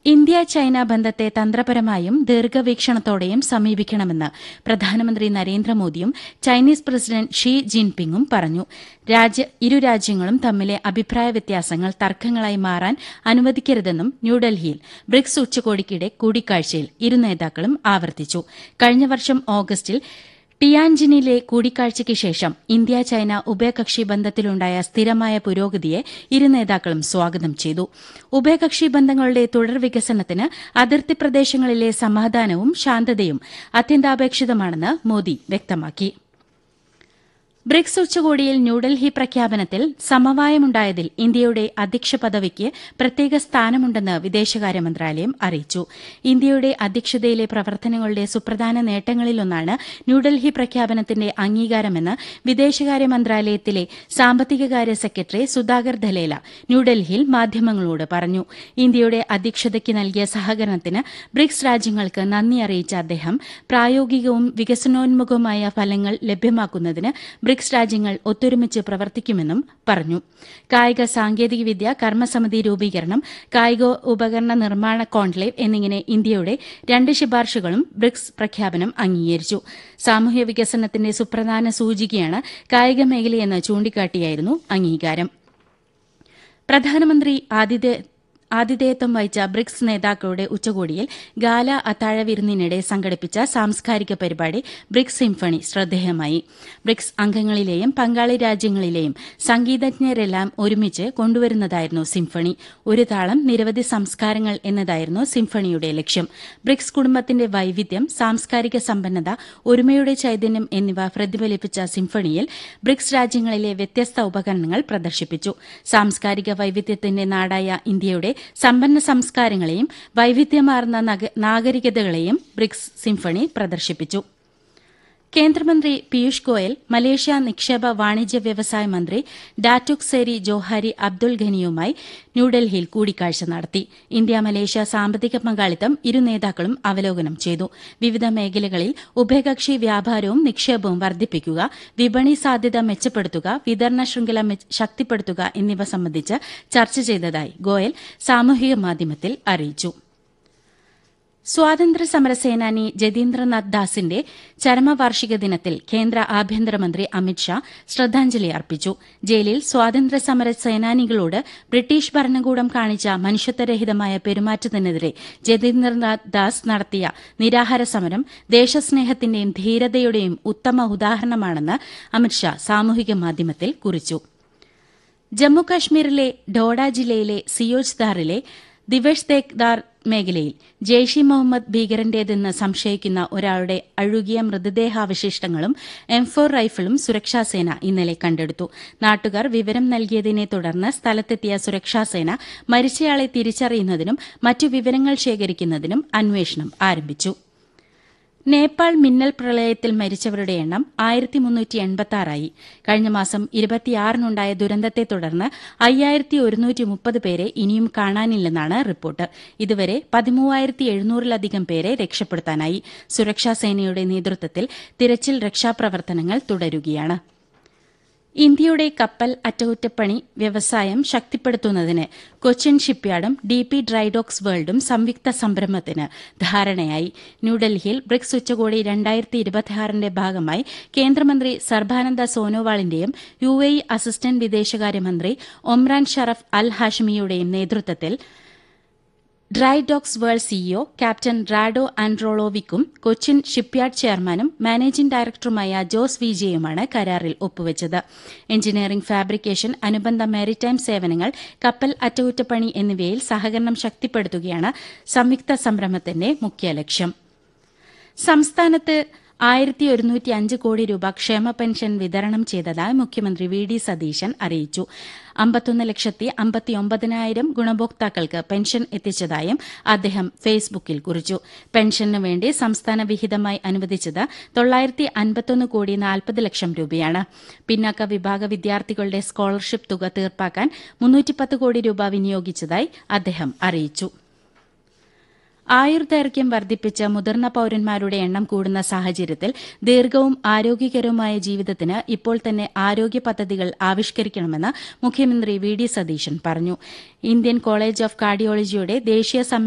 India China ബന്ധത്തെ തന്ത്രപരമായും ദീർഘവീക്ഷണത്തോടെയും സമീപിക്കണമെന്ന് പ്രധാനമന്ത്രി നരേന്ദ്രമോദിയും ചൈനീസ് പ്രസിഡന്റ് ഷീ ജിൻപിങ്ങും പറഞ്ഞു ഇരു രാജ്യങ്ങളും തമ്മിലെ അഭിപ്രായ വ്യത്യാസങ്ങൾ തർക്കങ്ങളായി മാറാൻ അനുവദിക്കരുതെന്നും ന്യൂഡൽഹിയിൽ ബ്രിക്സ് ഉച്ചകോടിക്കിടെ കൂടിക്കാഴ്ചയിൽ ഇരു നേതാക്കളും ആവർത്തിച്ചു കഴിഞ്ഞ വർഷം ഓഗസ്റ്റിൽ ടിയാൻജിനിലെ കൂടിക്കാഴ്ചയ്ക്ക് ശേഷം ഇന്ത്യ ചൈന ഉഭയകക്ഷി ബന്ധത്തിലുണ്ടായ സ്ഥിരമായ പുരോഗതിയെ ഇരു നേതാക്കളും സ്വാഗതം ചെയ്തു ഉഭയകക്ഷി ബന്ധങ്ങളുടെ തുടർ വികസനത്തിന് അതിർത്തി പ്രദേശങ്ങളിലെ സമാധാനവും ശാന്തതയും അത്യന്താപേക്ഷിതമാണെന്ന് മോദി വ്യക്തമാക്കി ബ്രിക്സ് ഉച്ചകോടിയിൽ ന്യൂഡൽഹി പ്രഖ്യാപനത്തിൽ സമവായമുണ്ടായതിൽ ഇന്ത്യയുടെ അധ്യക്ഷ പദവിക്ക് പ്രത്യേക സ്ഥാനമുണ്ടെന്ന് വിദേശകാര്യ മന്ത്രാലയം അറിയിച്ചു ഇന്ത്യയുടെ അധ്യക്ഷതയിലെ പ്രവർത്തനങ്ങളുടെ സുപ്രധാന നേട്ടങ്ങളിലൊന്നാണ് ന്യൂഡൽഹി പ്രഖ്യാപനത്തിന്റെ അംഗീകാരമെന്ന് വിദേശകാര്യ മന്ത്രാലയത്തിലെ സാമ്പത്തികകാര്യ സെക്രട്ടറി സുധാകർ ധലേല ന്യൂഡൽഹിയിൽ മാധ്യമങ്ങളോട് പറഞ്ഞു ഇന്ത്യയുടെ അധ്യക്ഷതയ്ക്ക് നൽകിയ സഹകരണത്തിന് ബ്രിക്സ് രാജ്യങ്ങൾക്ക് നന്ദി അറിയിച്ച അദ്ദേഹം പ്രായോഗികവും വികസനോന്മുഖവുമായ ഫലങ്ങൾ ലഭ്യമാക്കുന്നതിന് ബ്രിക്സ് രാജ്യങ്ങൾ ഒത്തൊരുമിച്ച് പ്രവർത്തിക്കുമെന്നും പറഞ്ഞു കായിക സാങ്കേതികവിദ്യ കർമ്മസമിതി രൂപീകരണം കായിക ഉപകരണ നിർമ്മാണ കോൺക്ലേവ് എന്നിങ്ങനെ ഇന്ത്യയുടെ രണ്ട് ശുപാർശകളും ബ്രിക്സ് പ്രഖ്യാപനം അംഗീകരിച്ചു സാമൂഹ്യ വികസനത്തിന്റെ സുപ്രധാന സൂചികയാണ് കായിക മേഖലയെന്ന് ചൂണ്ടിക്കാട്ടിയായിരുന്നു അംഗീകാരം പ്രധാനമന്ത്രി ആതിഥ്യ ആതിഥേയത്വം വഹിച്ച ബ്രിക്സ് നേതാക്കളുടെ ഉച്ചകോടിയിൽ ഗാല അത്താഴ വിരുന്നിനിടെ സംഘടിപ്പിച്ച സാംസ്കാരിക പരിപാടി ബ്രിക്സ് സിംഫണി ശ്രദ്ധേയമായി ബ്രിക്സ് അംഗങ്ങളിലെയും പങ്കാളി രാജ്യങ്ങളിലെയും സംഗീതജ്ഞരെല്ലാം ഒരുമിച്ച് കൊണ്ടുവരുന്നതായിരുന്നു സിംഫണി ഒരു താളം നിരവധി സംസ്കാരങ്ങൾ എന്നതായിരുന്നു സിംഫണിയുടെ ലക്ഷ്യം ബ്രിക്സ് കുടുംബത്തിന്റെ വൈവിധ്യം സാംസ്കാരിക സമ്പന്നത ഒരുമയുടെ ചൈതന്യം എന്നിവ പ്രതിഫലിപ്പിച്ച സിംഫണിയിൽ ബ്രിക്സ് രാജ്യങ്ങളിലെ വ്യത്യസ്ത ഉപകരണങ്ങൾ പ്രദർശിപ്പിച്ചു സാംസ്കാരിക വൈവിധ്യത്തിന്റെ നാടായ ഇന്ത്യയുടെ സമ്പന്ന സംസ്കാരങ്ങളെയും വൈവിധ്യമാർന്ന നാഗരികതകളെയും ബ്രിക്സ് സിംഫണി പ്രദർശിപ്പിച്ചു കേന്ദ്രമന്ത്രി പീയൂഷ് ഗോയൽ മലേഷ്യ നിക്ഷേപ വാണിജ്യ വ്യവസായ മന്ത്രി ഡാറ്റുക് സെരി ജോഹാരി അബ്ദുൽ ഖനിയുമായി ന്യൂഡൽഹിയിൽ കൂടിക്കാഴ്ച നടത്തി ഇന്ത്യ മലേഷ്യ സാമ്പത്തിക പങ്കാളിത്തം ഇരു നേതാക്കളും അവലോകനം ചെയ്തു വിവിധ മേഖലകളിൽ ഉഭയകക്ഷി വ്യാപാരവും നിക്ഷേപവും വർദ്ധിപ്പിക്കുക വിപണി സാധ്യത മെച്ചപ്പെടുത്തുക വിതരണ ശൃംഖല ശക്തിപ്പെടുത്തുക എന്നിവ സംബന്ധിച്ച് ചർച്ച ചെയ്തതായി ഗോയൽ സാമൂഹിക മാധ്യമത്തിൽ അറിയിച്ചു സ്വാതന്ത്ര്യ സമരസേനാനി ജതീന്ദ്രനാഥ് ദാസിന്റെ ചരമവാർഷിക ദിനത്തിൽ കേന്ദ്ര ആഭ്യന്തരമന്ത്രി അമിത്ഷാ ശ്രദ്ധാഞ്ജലി അർപ്പിച്ചു ജയിലിൽ സ്വാതന്ത്ര്യ സമര സേനാനികളോട് ബ്രിട്ടീഷ് ഭരണകൂടം കാണിച്ച മനുഷ്യത്വരഹിതമായ പെരുമാറ്റത്തിനെതിരെ ജതീന്ദ്രനാഥ് ദാസ് നടത്തിയ നിരാഹാര സമരം ദേശസ്നേഹത്തിന്റെയും ധീരതയുടെയും ഉത്തമ ഉദാഹരണമാണെന്ന് അമിത്ഷാ സാമൂഹിക മാധ്യമത്തിൽ കുറിച്ചു ജമ്മുകാശ്മീരിലെ ഡോഡ ജില്ലയിലെ സിയോജ്ദാറിലെ ദിവേഷ് തേക്ദാർ മേഖലയിൽ ജെയ്ഷ് ഇ മുഹമ്മദ് ഭീകരന്റേതെന്ന് സംശയിക്കുന്ന ഒരാളുടെ അഴുകിയ മൃതദേഹാവശിഷ്ടങ്ങളും എം ഫോർ റൈഫിളും സുരക്ഷാസേന ഇന്നലെ കണ്ടെടുത്തു നാട്ടുകാർ വിവരം നൽകിയതിനെ തുടർന്ന് സ്ഥലത്തെത്തിയ സുരക്ഷാസേന മരിച്ചയാളെ തിരിച്ചറിയുന്നതിനും മറ്റു വിവരങ്ങൾ ശേഖരിക്കുന്നതിനും അന്വേഷണം ആരംഭിച്ചു നേപ്പാൾ മിന്നൽ പ്രളയത്തിൽ മരിച്ചവരുടെ എണ്ണം ആയിരത്തി മുന്നൂറ്റി എൺപത്തിയാറായി കഴിഞ്ഞ മാസം ഇരുപത്തിയാറിനുണ്ടായ ദുരന്തത്തെ തുടർന്ന് അയ്യായിരത്തി ഒരുന്നൂറ്റി മുപ്പത് പേരെ ഇനിയും കാണാനില്ലെന്നാണ് റിപ്പോർട്ട് ഇതുവരെ പതിമൂവായിരത്തി എഴുന്നൂറിലധികം പേരെ രക്ഷപ്പെടുത്താനായി സുരക്ഷാസേനയുടെ നേതൃത്വത്തിൽ തിരച്ചിൽ രക്ഷാപ്രവർത്തനങ്ങൾ തുടരുകയാണ് ഇന്ത്യയുടെ കപ്പൽ അറ്റകുറ്റപ്പണി വ്യവസായം ശക്തിപ്പെടുത്തുന്നതിന് കൊച്ചിൻ ഷിപ്പ്യാർഡും ഡി പി ഡ്രൈഡോക്സ് വേൾഡും സംയുക്ത സംരംഭത്തിന് ധാരണയായി ന്യൂഡൽഹിയിൽ ബ്രിക്സ് ഉച്ചകോടി രണ്ടായിരത്തി ഇരുപത്തിയാറിന്റെ ഭാഗമായി കേന്ദ്രമന്ത്രി സർബാനന്ദ സോനോവാളിന്റെയും യു എ ഇ അസിസ്റ്റന്റ് വിദേശകാര്യമന്ത്രി ഒമ്രാൻ ഷറഫ് അൽ ഹാഷ്മിയുടെയും നേതൃത്വത്തിൽ Drydocks World CEO captain Rado ആൻഡ്രോളോവിക്കും കൊച്ചിൻ ഷിപ്പ്യാർഡ് ചെയർമാനും മാനേജിംഗ് ഡയറക്ടറുമായ ജോസ് വിജയുമാണ് കരാറിൽ ഒപ്പുവച്ചത് എഞ്ചിനീയറിംഗ് ഫാബ്രിക്കേഷൻ അനുബന്ധ മാരിടൈം സേവനങ്ങൾ കപ്പൽ അറ്റകുറ്റപ്പണി എന്നിവയിൽ സഹകരണം ശക്തിപ്പെടുത്തുകയാണ് സംയുക്ത സംരംഭത്തിന്റെ മുഖ്യ ലക്ഷ്യം സംസ്ഥാനത്ത് ആയിരത്തി ഒരുന്നൂറ്റി അഞ്ച് കോടി രൂപ ക്ഷേമ പെൻഷൻ വിതരണം ചെയ്തതായി മുഖ്യമന്ത്രി വി ഡി സതീശൻ അറിയിച്ചു അമ്പത്തൊന്ന് ലക്ഷത്തി അമ്പത്തിയൊമ്പതിനായിരം ഗുണഭോക്താക്കൾക്ക് പെൻഷൻ എത്തിച്ചതായും അദ്ദേഹം ഫേസ്ബുക്കിൽ കുറിച്ചു പെൻഷനു വേണ്ടി സംസ്ഥാന വിഹിതമായി അനുവദിച്ചത് തൊള്ളായിരത്തി അൻപത്തൊന്ന് കോടി നാൽപ്പത് ലക്ഷം രൂപയാണ് പിന്നാക്ക വിഭാഗ വിദ്യാർത്ഥികളുടെ സ്കോളർഷിപ്പ് തുക തീർപ്പാക്കാൻ മുന്നൂറ്റിപ്പത്ത് കോടി രൂപ വിനിയോഗിച്ചതായി അദ്ദേഹം അറിയിച്ചു ആയുർദൈർഘ്യം വർദ്ധിപ്പിച്ച് മുതിർന്ന പൌരന്മാരുടെ എണ്ണം കൂടുന്ന സാഹചര്യത്തിൽ ദീർഘവും ആരോഗ്യകരവുമായ ജീവിതത്തിന് ഇപ്പോൾ തന്നെ ആരോഗ്യ പദ്ധതികൾ ആവിഷ്കരിക്കണമെന്ന് മുഖ്യമന്ത്രി വി ഡി സതീശൻ പറഞ്ഞു ഇന്ത്യൻ കോളേജ് ഓഫ് കാർഡിയോളജിയുടെ ദേശീയ